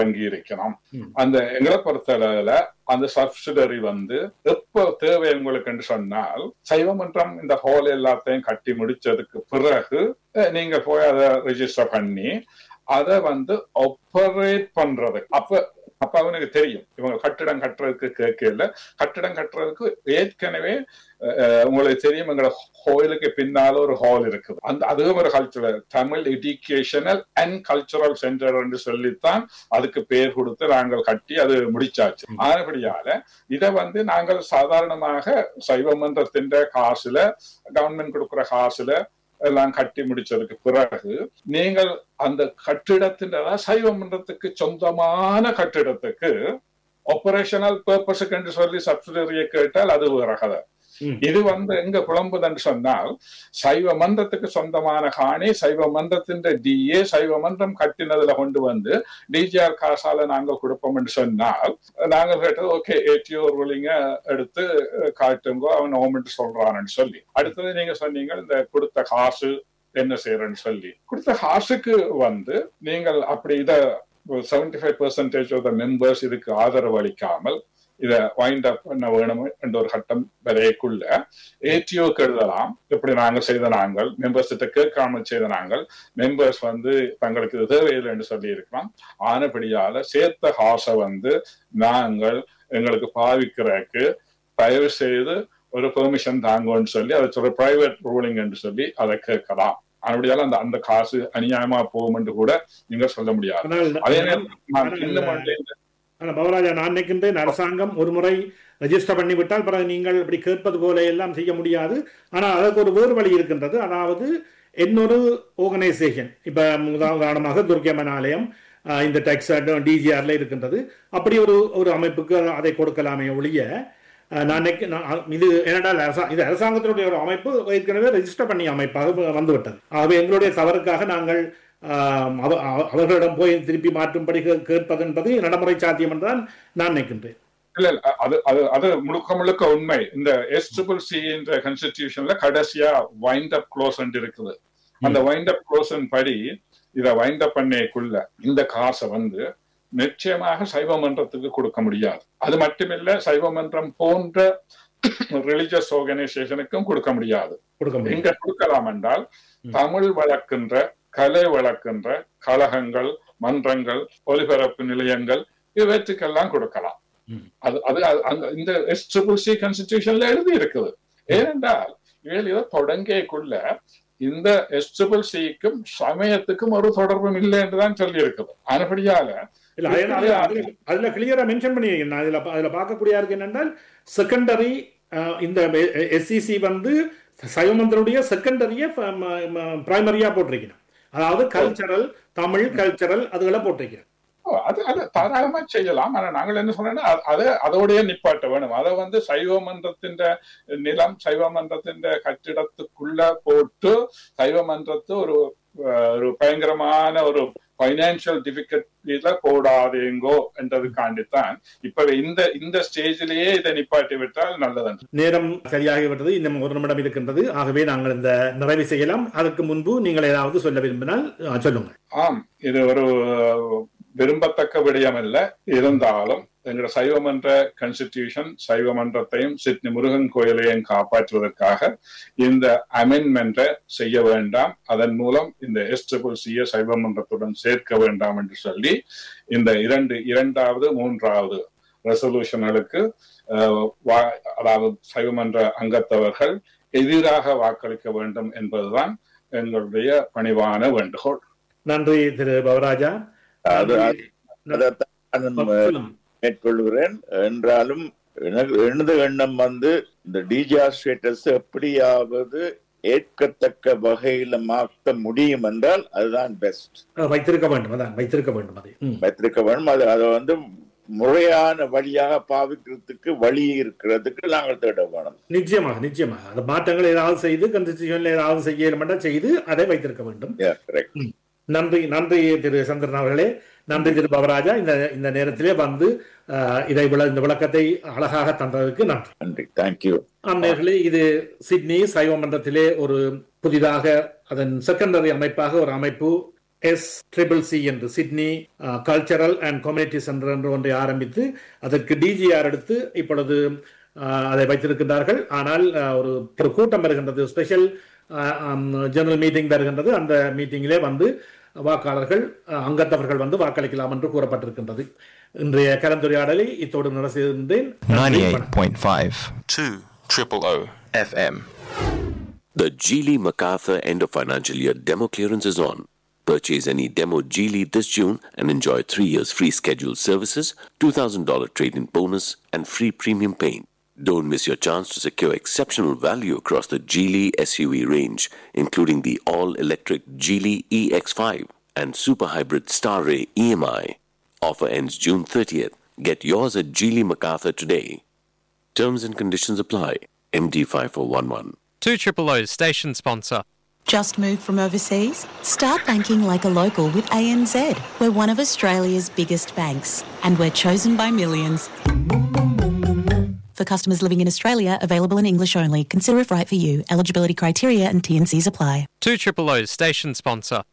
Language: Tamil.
வங்கி இருக்கணும் ம். அந்த எங்களை பொறுத்தளவுல அந்த சப்சிடரி வந்து எப்போ தேவை உங்களுக்கு சொன்னால் சைவமன்றம் இந்த ஹால் எல்லாத்தையும் கட்டி முடிச்சதுக்கு பிறகு அஹ், நீங்க போய் அதை ரெஜிஸ்டர் பண்ணி அதை வந்து ஆப்பரேட் பண்றது அப்ப அப்ப அவனுக்கு தெரியும் இவங்க கட்டிடம் கட்டுறதுக்கு கேட்கல கட்டிடம் கட்டுறதுக்கு ஏற்கனவே அஹ், உங்களுக்கு தெரியும் எங்களோட கோயிலுக்கு பின்னால ஒரு ஹால் இருக்குது அந்த அதுவும் ஒரு cultural Tamil educational and cultural centre என்று சொல்லித்தான் அதுக்கு பேர் கொடுத்து நாங்கள் கட்டி அது முடிச்சாச்சு ஆனபடியால இதை வந்து நாங்கள் சாதாரணமாக சைவமன்றத்தின் காசுல கவர்மெண்ட் கொடுக்குற காசுல எல்லாம் கட்டி முடிச்சதுக்கு பிறகு நீங்கள் அந்த கட்டிடத்தின் அதாவது சைவமன்றத்துக்கு சொந்தமான கட்டிடத்துக்கு ஆபரேஷனல் பர்பஸுக்கு என்று சொல்லி சப்சிடரியை கேட்டால் அது வேற கதை ம். இது வந்து எங்க குழம்புதுன்னு சொன்னால் சைவ மன்றத்துக்கு சொந்தமான காணி சைவ மன்றத்தின் டிஏ சைவ மன்றம் கட்டினதுல கொண்டு வந்து டிஜிஆர் காசால நாங்க கொடுப்போம் என்று சொன்னால் நாங்க கேட்டது ஓகே ஏடிஓ ரூலிங்க எடுத்து அஹ், காட்டுங்கோ அவன் ஓமெண்ட் சொல்றான்னு சொல்லி அடுத்தது நீங்க சொன்னீங்க இந்த கொடுத்த காசு என்ன செய்யறேன்னு சொல்லி கொடுத்த காசுக்கு வந்து நீங்கள் அப்படி இத seventy five percentage of the members இதுக்கு ஆதரவு அளிக்காமல் இத வைண்ட் அப் பண்ண வேணும் என்ற ஒரு கட்டம் வரையக்குள்ள ஏடிஓக்கு எழுதலாம் இப்படி நாங்கள் செய்த நாங்கள் மெம்பர்ஸ் கிட்ட கேட்காமல் செய்த நாங்கள் மெம்பர்ஸ் வந்து தங்களுக்கு இது தேவையில்லை என்று சொல்லி இருக்கலாம் ஆனபடியால சேர்த்த காசை வந்து நாங்கள் எங்களுக்கு பாவிக்கிறதுக்கு தயவு செய்து ஒரு பெர்மிஷன் தாங்கன்னு சொல்லி அதை சொல்ற பிரைவேட் ரூலிங் என்று சொல்லி அதை கேட்கலாம் அப்படியால அந்த அந்த காசு அநியாயமா போகும் என்று கூட நீங்க சொல்ல முடியாது ஆனால் அதே நேரம் நான் ஆனால் இன்னும் ஒன்றை இந்த- ஆனா பவராஜா நான் நினைக்கின்றேன் அரசாங்கம் ஒரு முறை ரெஜிஸ்டர் பண்ணிவிட்டால் பிறகு நீங்கள் இப்படி கேட்பது போல எல்லாம் செய்ய முடியாது ஆனால் அதற்கு ஒரு வேறு வழி இருக்கின்றது அதாவது இன்னொரு ஆர்கனைசேஷன் இப்ப உதா- உதாரணமாக துர்க்கியம்மன் ஆலயம் ஆஹ், இந்த டெக்ஸ் டிஜிஆர்ல இருக்கின்றது அப்படி ஒரு ஒரு அமைப்புக்கு அதை கொடுக்கலாமே ஒழிய ஆஹ், நான் நினைக்க- நான் இது என்னடா அரசா இது அரசாங்கத்தினுடைய ஒரு அமைப்பு ஏற்கனவே ரெஜிஸ்டர் பண்ணி அமைப்பாக வந்துவிட்டது ஆகவே எங்களுடைய தவறுக்காக நாங்கள் ஆஹ், அவ- அவ- அவர்களிடம் போய் திருப்பி மாற்றும்படி கே- கேட்பது என்பது நடைமுறை சாத்தியம் என்றுதான் நான் நினைக்கின்றேன் இல்ல இல்ல அது அது அது முழுக்க முழுக்க உண்மை இந்த எஸ் ட்ரிபிள் சி என்ற கான்ஸ்டிடியூஷன்ல கடைசியா வைண்ட் அப் க்ளோஸ் இருக்குது அந்த வைண்ட் அப் க்ளோஸ் படி இத வைண்ட் அப் பண்ணேக்குள்ள இந்த காசை வந்து நிச்சயமாக சைவ மன்றத்துக்கு கொடுக்க முடியாது அது மட்டுமில்ல சைவ மன்றம் போன்ற ரிலிஜியஸ் ஆர்கனைசேஷனுக்கும் கொடுக்க முடியாது கொடுக்க முடியும் எங்க கொடுக்கலாம் என்றால் ம். தமிழ் வளர்க்கின்ற கலை வளர்க்கின்ற கழகங்கள் மன்றங்கள் ஒலிபரப்பு நிலையங்கள் இவற்றுக்கெல்லாம் கொடுக்கலாம் ம். அது அது அது- அந்த இந்த எஸ் ட்ரிபிள் சி கான்ஸ்டிடியூஷன்ல எழுதி இருக்குது ஏனென்றால் இவள் இதை தொடங்கியக்குள்ள இந்த எஸ் ட்ரிபிள் சிக்கும் சமயத்துக்கும் ஒரு தொடர்பும் இல்லை என்றுதான் சொல்லி இருக்குது அதுபடியால இல்ல அதுல- அதுல- அதுல- அதுல கிளியரா மென்ஷன் பண்ணியிருக்கேன் நான் இதுல பா- அதுல பார்க்கக்கூடிய இருக்கு என்னென்றால் செகண்டரி இந்த எஸ்சிசி வந்து சைவமந்தருடைய செகண்டரிய பிரைமரியா போட்டிருக்கணும் அதாவது கல்ச்சரல் தமிழ் கல்ச்சரல் அதுகளை போட்டிருக்கிறேன் ஓ, அது அது தாராளமா செய்யலாம் ஆனா நாங்கள் என்ன சொன்னோம்னா அது- அதை அதோடைய நிப்பாட்ட வேணும் அதை வந்து சைவ மன்றத்தின் நிலம் சைவ மன்றத்தின் கட்டிடத்துக்குள்ள போட்டு சைவ மன்றத்து ஒரு அஹ், ஒரு பயங்கரமான ஒரு பைனான்சியல் டிஃபிகல்ட்டில போடாதேங்கோ என்றதுக்காண்டித்தான் இப்ப இந்த இந்த ஸ்டேஜிலேயே இதை நிப்பாட்டி விட்டால் நல்லதன்று நேரம் சரியாகிவிட்டது இன்னும் ஒரு நிமிடம் இருக்கின்றது ஆகவே நாங்கள் இந்த நிறைவு செய்யலாம் அதற்கு முன்பு நீங்கள் ஏதாவது சொல்ல விரும்பினால் அஹ், சொல்லுங்கள் ஆம் இது ஒரு அஹ், விரும்பத்தக்க விடயம் அல்ல இருந்தாலும் எங்களோட சைவமன்ற கான்ஸ்டிடியூஷன் சைவமன்றத்தையும் சிட்னி முருகன் கோயிலையும் காப்பாற்றுவதற்காக இந்த அமெண்ட்மெண்ட்டை செய்ய வேண்டாம் அதன் மூலம் இந்த எஸ் ட்ரிபிள் சியை சைவமன்றத்துடன் சேர்க்க வேண்டாம் என்று சொல்லி இந்த இரண்டு இரண்டாவது மூன்றாவது ரெசல்யூஷன்களுக்கு அதாவது சைவமன்ற அங்கத்தவர்கள் எதிராக வாக்களிக்க வேண்டும் என்பதுதான் எங்களுடைய பணிவான வேண்டுகோள் நன்றி திரு பவராஜா அது நன்றி. அதைத்தான் நான் சொல்லுங்க. மேற்கொள்கிறேன் என்றாலும் எனக்கு எனது எண்ணம் வந்து இந்த டிஜிஆர் ஸ்டேட்டஸ் எப்படியாவது ஏற்கத்தக்க வகையில மாற்ற முடியும் என்றால் அதுதான் பெஸ்ட் அஹ், வைத்திருக்க வேண்டும் அதான் வைத்திருக்க வேண்டும் அதை ம். வைத்திருக்க வேண்டும் அது அதை வந்து முறையான வழியாக பாவிக்கிறதுக்கு வழி இருக்கிறதுக்கு நாங்கள் தேட வேணும் நிச்சயமாக நிச்சயமாக அந்த மாற்றங்கள் ஏதாவது செய்து கன்ஸ்டிடியூஷன்ல ஏதாவது செய்ய இயலுமெண்டா செய்து அதை வைத்திருக்க வேண்டும் Yeah, correct. நன்றி நன்றி திரு சந்திரன் அவர்களே நன்றி திரு பவராஜா இந்த இந்த நேரத்திலே வந்து அஹ், இதை விள இந்த விளக்கத்தை அழகாக தந்ததற்கு நன்றி நன்றி தேங்க்யூ நேர்களே இது சிட்னி சைவ மன்றத்திலே ஒரு புதிதாக அதன் செகண்டரி அமைப்பாக ஒரு அமைப்பு எஸ் ட்ரிபிள் சி என்று Sydney cultural and community centre என்று ஒன்றை ஆரம்பித்து அதற்கு டிஜிஆர் எடுத்து இப்பொழுது அஹ், அதை வைத்திருக்கின்றார்கள் ஆனால் அஹ், ஒரு ஒரு கூட்டம் வருகின்றது ஸ்பெஷல் ஜெனரல் மீட்டிங் வருகின்றது அந்த மீட்டிங்கிலே வந்து வாக்காளர்கள் அஹ், அங்கத்தவர்கள் வந்து வாக்களிக்கலாம் என்று கூறப்பட்டிருக்கின்றது இன்றைய கலந்துரையாடலை இத்தோடு நிறைந்திருந்தேன் நன்றி, வணக்கம். 98.5 2 triple O FM. The Geely MacArthur end of financial year demo clearance is on. Purchase any demo Geely this June and enjoy three years free scheduled services, $2,000 trade in bonus, and free premium paint. Don't miss your chance to secure exceptional value across the Geely SUV range, including the all electric Geely EX5 and super hybrid Star Ray EMI. Offer ends June 30th. Get yours at Geely MacArthur today. Terms and conditions apply. MD5411. 2 Triple O's station sponsor. Just moved from overseas? Start banking like a local with ANZ. We're one of Australia's biggest banks, and we're chosen by millions. For customers living in Australia, available in English only. Consider if right for you. Eligibility criteria and T&Cs apply. 2 Triple O's station sponsor.